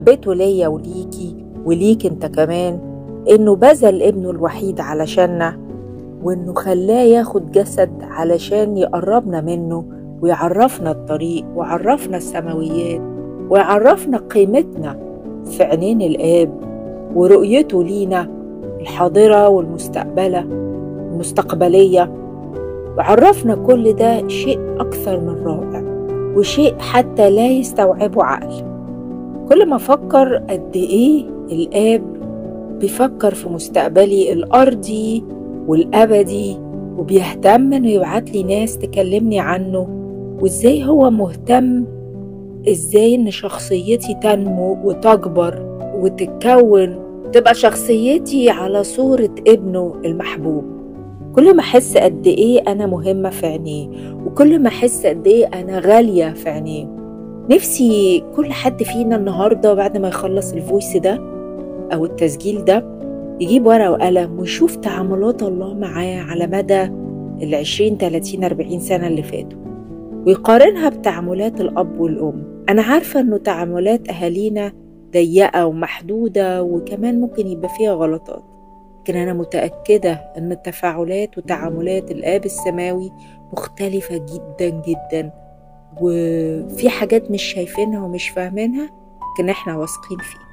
بيته ليا وليكي وليك انت كمان انه بذل ابنه الوحيد علشاننا وانه خلاه ياخد جسد علشان يقربنا منه ويعرفنا الطريق ويعرفنا السماويات ويعرفنا قيمتنا في عينين الآب ورؤيته لينا الحاضرة والمستقبلة المستقبلية وعرفنا كل ده شيء أكثر من رائع وشيء حتى لا يستوعبه عقل كل ما أفكر قد إيه الآب بيفكر في مستقبلي الأرضي والأبدي وبيهتم إنه يبعت لي ناس تكلمني عنه وإزاي هو مهتم إزاي إن شخصيتي تنمو وتكبر وتتكون تبقى شخصيتي على صورة ابنه المحبوب كل ما أحس قد إيه أنا مهمة في عينيه وكل ما أحس قد إيه أنا غالية في عينيه نفسي كل حد فينا النهاردة بعد ما يخلص الفويس ده أو التسجيل ده يجيب ورقة وقلم ويشوف تعاملات الله معاه على مدى العشرين تلاتين أربعين سنة اللي فاتوا ويقارنها بتعاملات الأب والأم أنا عارفة إنه تعاملات أهالينا ضيقة ومحدودة وكمان ممكن يبقى فيها غلطات لكن أنا متأكدة إن التفاعلات وتعاملات الآب السماوي مختلفة جدا جدا وفي حاجات مش شايفينها ومش فاهمينها لكن احنا واثقين فيها